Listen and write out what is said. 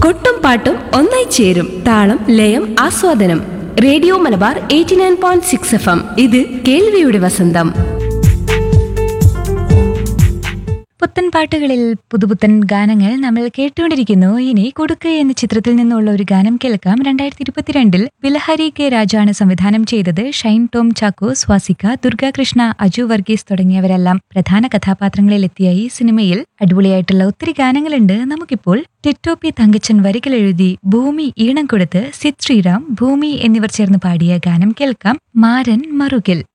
കൊട്ടും പാട്ടും ഒന്നായി ചേരും താളം ലയം ആസ്വാദനം radio Malabar eighty nine point six F M ഇത് കേൾവിയുടെ വസന്തം പുത്തൻ പാട്ടുകളിൽ പുതുപുത്തൻ ഗാനങ്ങൾ നമ്മൾ കേട്ടുകൊണ്ടിരിക്കുന്നു ഇനി കൊടുക്ക് എന്ന ചിത്രത്തിൽ നിന്നുള്ള ഒരു ഗാനം കേൾക്കാം രണ്ടായിരത്തി ഇരുപത്തിരണ്ടിൽ ബിലഹരി കെ രാജാണ് സംവിധാനം ചെയ്തത് ഷൈൻ ടോം ചാക്കോ സ്വാസിക ദുർഗാകൃഷ്ണ അജു വർഗീസ് തുടങ്ങിയവരെല്ലാം പ്രധാന കഥാപാത്രങ്ങളിൽ എത്തിയ ഈ സിനിമയിൽ അടിപൊളിയായിട്ടുള്ള ഒത്തിരി ഗാനങ്ങളുണ്ട് നമുക്കിപ്പോൾ ടിറ്റോ പി തങ്കച്ചൻ വരികൾ എഴുതി ഭൂമി ഈണം കൊടുത്ത് സിദ് ശ്രീറാം ഭൂമി എന്നിവർ ചേർന്ന് പാടിയ ഗാനം കേൾക്കാം മാരൻ മറുകിൽ